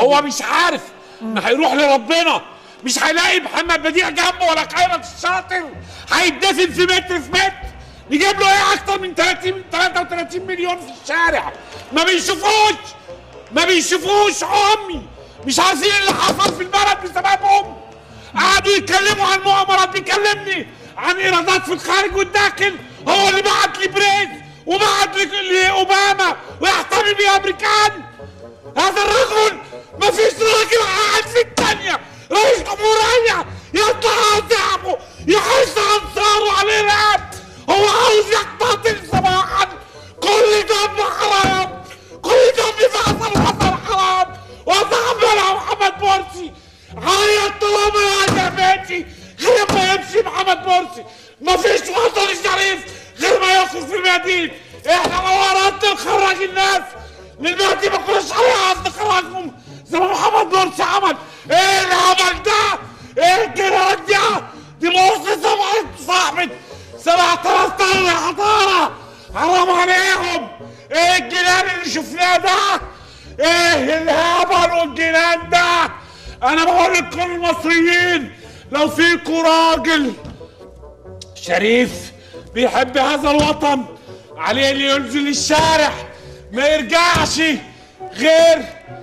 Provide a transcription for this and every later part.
هو مش عارف ان هيروح لربنا مش هيلاقي محمد بديع جنبه ولا خيرت الشاطر هيتدفن في متر في متر نجيب له ايه اكتر من 30 من 33 مليون في الشارع ما بيشوفوش ما بيشوفوش امي مش عارفين اللي حصل في البلد بسببهم قعدوا يتكلموا عن مؤامرات بيكلمني عن ايرادات في الخارج والداخل هو اللي بعت لي بريز وبعت لي- لاوباما ويحتمي بيه امريكان هذا الرجل ما فيش راجل قاعد في الثانية رئيس جمهورية يطلع على شعبه يحس انصاره على الارهاب هو عاوز يقتتل صباحا كل دم حرام كل دم في عصر الحسن حرام وصاحبنا محمد مرسي عيط طالما يا جماعتي غير ما يمشي محمد مرسي ما فيش وطن شريف غير ما يخرج في الميادين احنا لو اردنا نخرج الناس للمهدي ما كناش هنعرف نخرجهم زي ما محمد مرسي عمل ايه العمل ده؟ ايه الجنان ده؟ دي مصر سبعة صاحبة سبعة آلاف طن حضارة حرام عليهم ايه الجنان اللي شفناه ده؟ ايه الهبل والجنان ده؟ انا بقول لكل المصريين لو فيكوا راجل شريف بيحب هذا الوطن عليه اللي ينزل الشارع ما يرجعش غير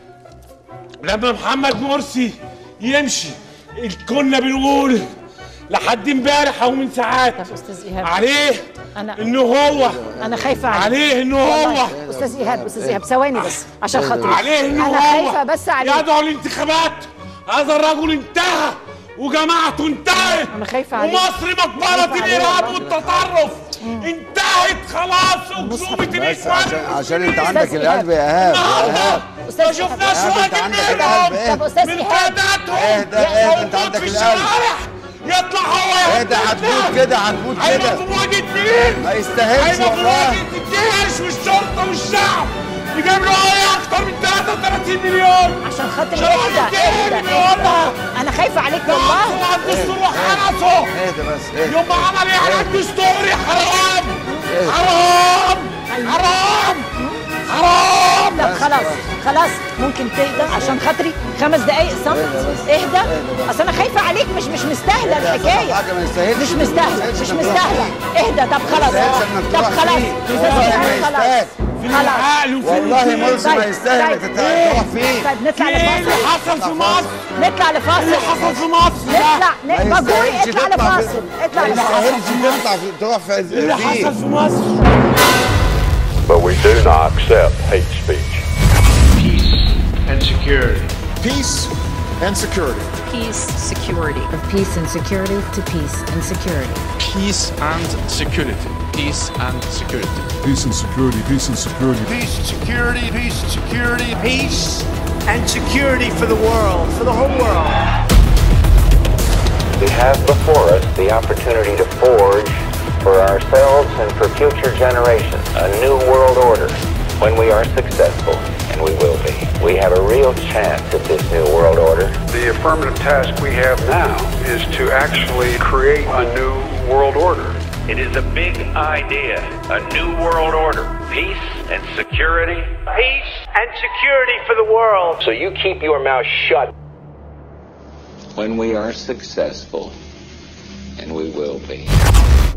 لما محمد مرسي يمشي كنا بنقول لحد امبارح او من ساعات طب استاذ ايهاب عليه أنا- انه هو انا خايفه عليك عليه انه هو والله. استاذ ايهاب استاذ ايهاب ثواني بس عشان خاطري عليه انه انا هو خايفه بس عليك يدعو الانتخابات هذا الرجل انتهى وجماعته انتهت أنا خايفة عليك. ومصر مقبرة خايفة عليك الإرهاب والله. والتطرف انتهت خلاص أكذوبة بس الإخوان عشان عشان انت المسلمين. عندك القلب يا ايهاب يا ايهاب استاذ ما شفناش إيهاب، أنت راجل عندك منهم القلب، طب استاذ من ايهاب قاداتهم اهدى، اهدى، أنت موجود عندك في القلب. الشوارع يطلع هو اهدى هتموت كده هتموت هيبقى كده في مواجهة مين؟ ما يستاهلش هيبقى في والله مواجهة الجيش والشرطة والشعب يجيب له ايه أكتر من 33 مليون عشان خاطري شرع اهدى الدين اهدى بيقولها. اهدى انا خايفه عليك والله والله على الدستور وحرسه اهدى بس اهدى يوم ما عمل ايه على الدستوري حرام حرام حرام حرام طب خلاص خلاص ممكن تهدى عشان خاطري خمس دقايق صمت اهدى اصل انا خايفه عليك مش مش مستاهله اهدى يا الحكايه حاجة ما يستاهلش مش ما مستاهله يستاهلش مش إنك تروح مستاهله فيه. اهدى طب خلاص ما يستاهلش إنك طب تروح خلاص فيه. أستاذ والله إيهاب، ما خلاص يستاهل. في خلاص العقل وفي والله الدين. مرسي ما طيب، يستاهل طيب. انك تروح فيه طيب نطلع ايه اللي لفاصل حصل في مصر؟ نطلع اللي لفاصل حصل في مصر نطلع ده؟ ن- ما مجهول يستاهلش اطلع تطلع في- لفاصل اطلع ما لفاصل يستاهلش تطلع في تروح في اللي حصل فيه في مصر But we do not accept hate speech. peace and security. Peace and security. peace, security. of peace and security to peace and security. peace and security. Peace and security. Peace and security. Peace and security. Peace, security, peace, security, peace and security for the world, for the whole world. We have before us the opportunity to forge for ourselves and for future generations a new world order when we are successful, and we will be. We have a real chance at this new world order. The affirmative task we have now is to actually create a new world order. It is a big idea, a new world order, peace and security. Peace and security for the world. So you keep your mouth shut. When we are successful, and we will be.